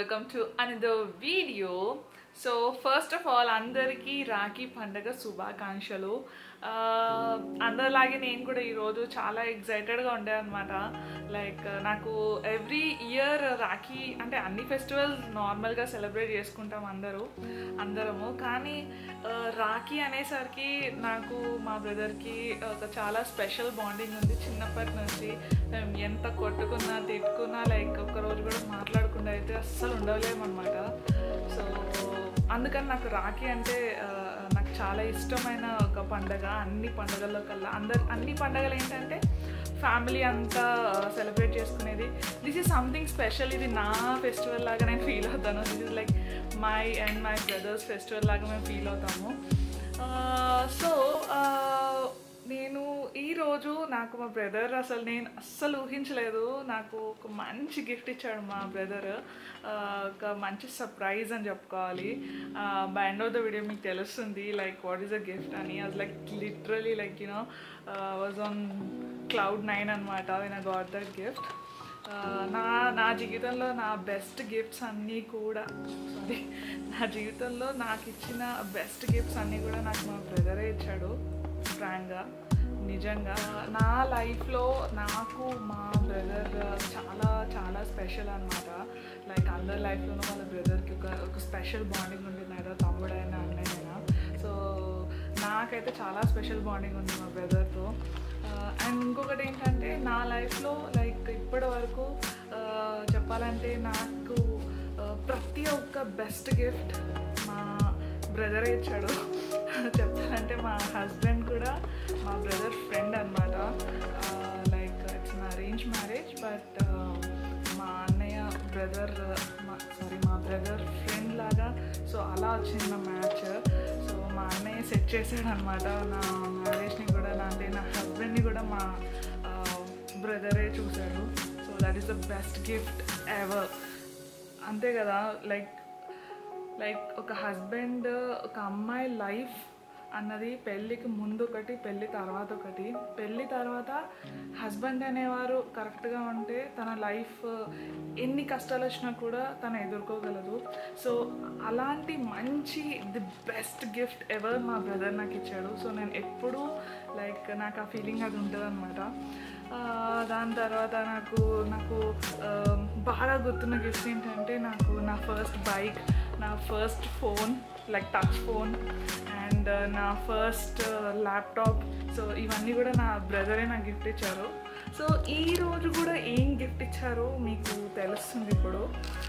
welcome to another video so first of all అందరికీ రాఖీ పండగ శుభాకాంక్షలు ఆ, అందరిలాగే నేను కూడా ఈరోజు చాలా ఎగ్జైటెడ్గా ఉండే అనమాట లైక్ నాకు ఎవ్రీ ఇయర్ రాఖీ అంటే అన్ని ఫెస్టివల్స్ నార్మల్గా సెలబ్రేట్ చేసుకుంటాం అందరూ అందరము కానీ ఆ, రాఖీ అనేసరికి నాకు మా బ్రదర్కి ఒక చాలా స్పెషల్ బాండింగ్ ఉంది చిన్నప్పటి నుంచి మేము ఎంత కొట్టుకున్నా తిట్టుకున్నా లైక్ ఒక్కరోజు కూడా మాట్లాడకుండా అయితే అస్సలు ఉండలేమన్నమాట సో అందుకని నాకు రాఖీ అంటే ఆ, నాకు చాలా ఇష్టమైన ఒక పండగ అన్ని పండగల్లో కల్లా అందరు అన్ని పండగలు ఏంటంటే ఫ్యామిలీ అంతా సెలబ్రేట్ చేసుకునేది దిస్ ఈజ్ సంథింగ్ స్పెషల్ ఇది నా ఫెస్టివల్ లాగా నేను ఫీల్ అవుతాను this is like my and my brothers festival లాగా మేము ఫీల్ అవుతాము సో నేను ఈరోజు నాకు మా బ్రదర్ అసలు నేను అస్సలు ఊహించలేదు నాకు ఒక మంచి గిఫ్ట్ ఇచ్చాడు మా బ్రదర్ ఒక మంచి సర్ప్రైజ్ అని చెప్పుకోవాలి by end of the video మీకు తెలుస్తుంది like what is a gift అని అది like literally like you know was on cloud nine అనమాట when I got that gift నా నా జీవితంలో నా బెస్ట్ గిఫ్ట్స్ అన్నీ కూడా సారీ నా జీవితంలో నాకు ఇచ్చిన బెస్ట్ గిఫ్ట్స్ అన్నీ కూడా నాకు మా బ్రదరే ఇచ్చాడు ఫ్రాంక్గా నిజంగా నా లైఫ్లో నాకు మా బ్రదర్ చాలా చాలా స్పెషల్ అనమాట లైక్ అందరి లైఫ్లోనూ వాళ్ళ బ్రదర్కి ఒక ఒక స్పెషల్ బాండింగ్ ఉంటుంది ఏదో తమ్ముడైనా అన్నయ్యైనా సో నాకైతే చాలా స్పెషల్ బాండింగ్ ఉంది మా బ్రదర్తో అండ్ ఇంకొకటి ఏంటంటే నా లైఫ్లో లైక్ ఇప్పటి వరకు చెప్పాలంటే నాకు ఆ, ప్రతి ఒక్క బెస్ట్ గిఫ్ట్ మా బ్రదరే ఇచ్చాడు చెప్పాలంటే మా హస్బెండ్ కూడా మా బ్రదర్ ఫ్రెండ్ అనమాట లైక్ ఇట్స్ నా అరేంజ్ మ్యారేజ్ బట్ మా అన్నయ్య బ్రదర్ సారీ మా బ్రదర్ ఫ్రెండ్ లాగా సో అలా వచ్చింది నా మ్యాచ్ సో మా అన్నయ్య సెట్ చేసాడు అనమాట నా మ్యారేజ్ని కూడా నా అంటే నా హస్బెండ్ని కూడా మా బ్రదరే చూశాడు so that is the best gift ever అంతే కదా లైక్ లైక్ ఒక హస్బెండ్ ఒక అమ్మాయి లైఫ్ అన్నది పెళ్ళికి ముందు ఒకటి పెళ్ళి తర్వాత ఒకటి పెళ్ళి తర్వాత హస్బెండ్ అనేవారు కరెక్ట్గా ఉంటే తన లైఫ్ ఎన్ని కష్టాలు వచ్చినా కూడా తను ఎదుర్కోగలదు సో అలాంటి మంచి ది బెస్ట్ గిఫ్ట్ ఎవర్ మా బ్రదర్ నాకు ఇచ్చాడు సో నేను ఎప్పుడూ లైక్ నాకు ఆ ఫీలింగ్ అది ఉంటుంది అనమాట దాని తర్వాత నాకు నాకు ఆ, బాగా గుర్తున్న గిఫ్ట్స్ ఏంటంటే నాకు నా ఫస్ట్ బైక్ నా first phone like touch phone and నా ఫస్ట్ ల్యాప్టాప్ సో ఇవన్నీ కూడా నా బ్రదరే నాకు గిఫ్ట్ ఇచ్చారు సో ఈ రోజు కూడా ఏం గిఫ్ట్ ఇచ్చారో మీకు తెలుస్తుంది ఇప్పుడు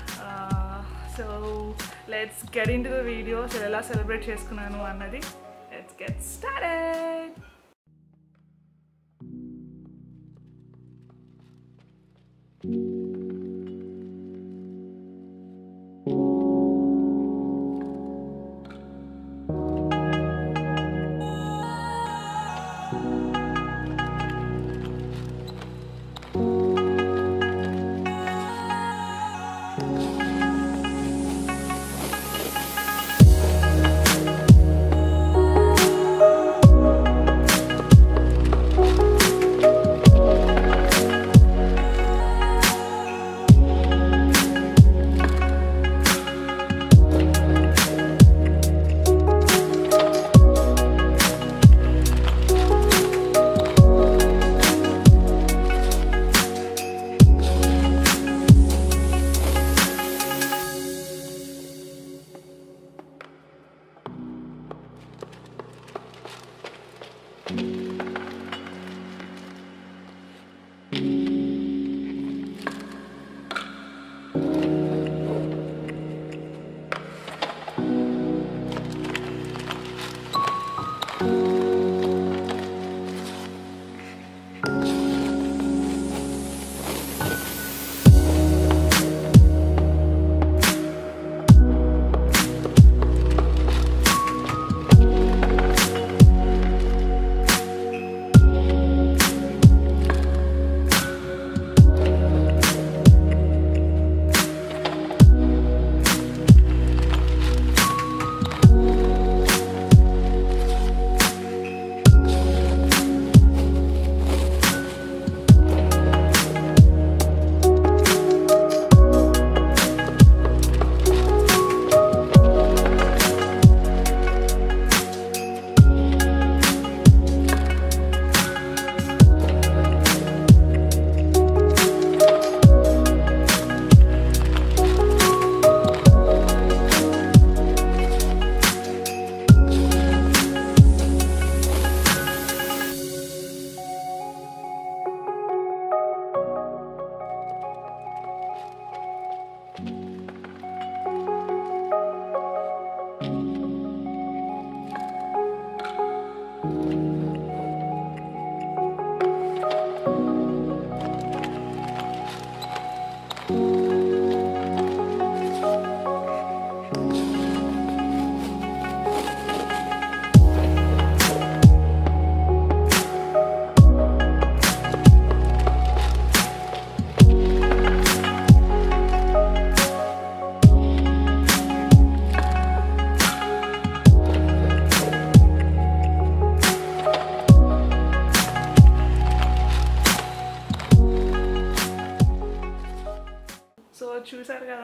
so let's get into the video అసలు ఎలా సెలబ్రేట్ చేసుకున్నాను అన్నది లెట్స్ గెట్ స్టార్టెడ్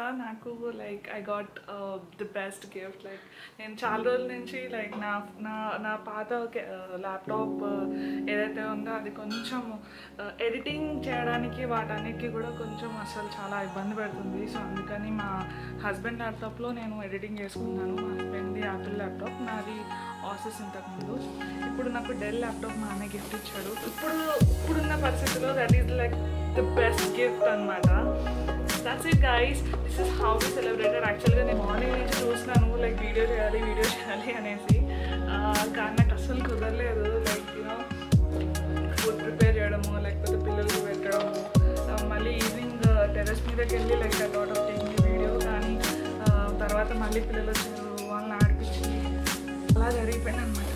నాకు like I got the best gift like నేను చాలా రోజుల నుంచి లైక్ నా నా నా పాత ల్యాప్టాప్ ఏదైతే ఉందో అది కొంచెం ఎడిటింగ్ చేయడానికి వాటన్నిటికీ కూడా కొంచెం అసలు చాలా ఇబ్బంది పెడుతుంది సో అందుకని మా హస్బెండ్ ల్యాప్టాప్లో నేను ఎడిటింగ్ చేసుకున్నాను మా హస్బెండ్ది యాపిల్ ల్యాప్టాప్ నాది ఆసెస్ ఇంతకుముందు ఇప్పుడు నాకు డెల్ ల్యాప్టాప్ మా అన్నయ్య గిఫ్ట్ ఇచ్చాడు ఇప్పుడు ఇప్పుడున్న పరిస్థితిలో that is like the best gift అనమాట that's it guys this is how we celebrated యాక్చువల్గా నేను మార్నింగ్ నుంచి చూస్తున్నాను లైక్ వీడియో చేయాలి వీడియో చేయాలి అనేసి ఆ, కానీ నాకు అస్సలు కుదరలేదు లైక్ యూనో ఫుడ్ ప్రిపేర్ చేయడము లేకపోతే పిల్లలకు పెట్టడము ఆ, మళ్ళీ ఈవినింగ్ టెరెస్ మీదకి వెళ్ళి like I thought of taking video కానీ ఆ, తర్వాత మళ్ళీ పిల్లలు వచ్చారు వాళ్ళని ఆడిపించి అలా జరిగిపోయింది అనమాట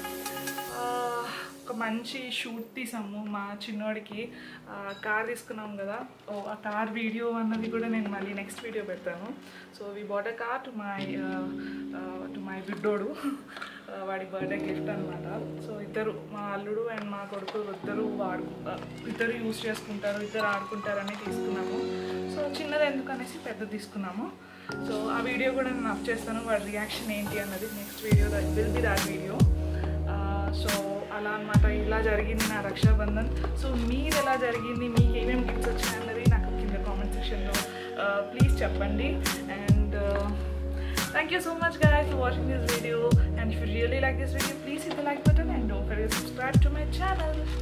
ఒక మంచి షూట్ తీసాము మా చిన్నోడికి కార్ తీసుకున్నాం కదా ఓ ఆ కార్ వీడియో అన్నది కూడా నేను మళ్ళీ నెక్స్ట్ వీడియో పెడతాను so we bought a car to my to my బిడ్డోడు ఆ, వాడి బర్త్డే గిఫ్ట్ అనమాట సో ఇద్దరు మా అల్లుడు అండ్ మా కొడుకు ఇద్దరు వాడు ఆ, ఇద్దరు యూస్ చేసుకుంటారు ఇద్దరు ఆడుకుంటారని తీసుకున్నాము సో చిన్నది ఎందుకు అనేసి పెద్ద తీసుకున్నాము సో ఆ వీడియో కూడా నేను అప్ చేస్తాను వాడి రియాక్షన్ ఏంటి అన్నది next video will be that video so అలా అనమాట ఇలా జరిగింది నా రక్షాబంధన్ సో మీరు ఎలా జరిగింది మీకు ఏమేమి గిఫ్ట్స్ వచ్చాయి అన్నది నాకు కింద కామెంట్ సెక్షన్లో ప్లీజ్ చెప్పండి and thank you so much guys for watching this video and if you really like this video please hit the like button and don't forget to subscribe to my channel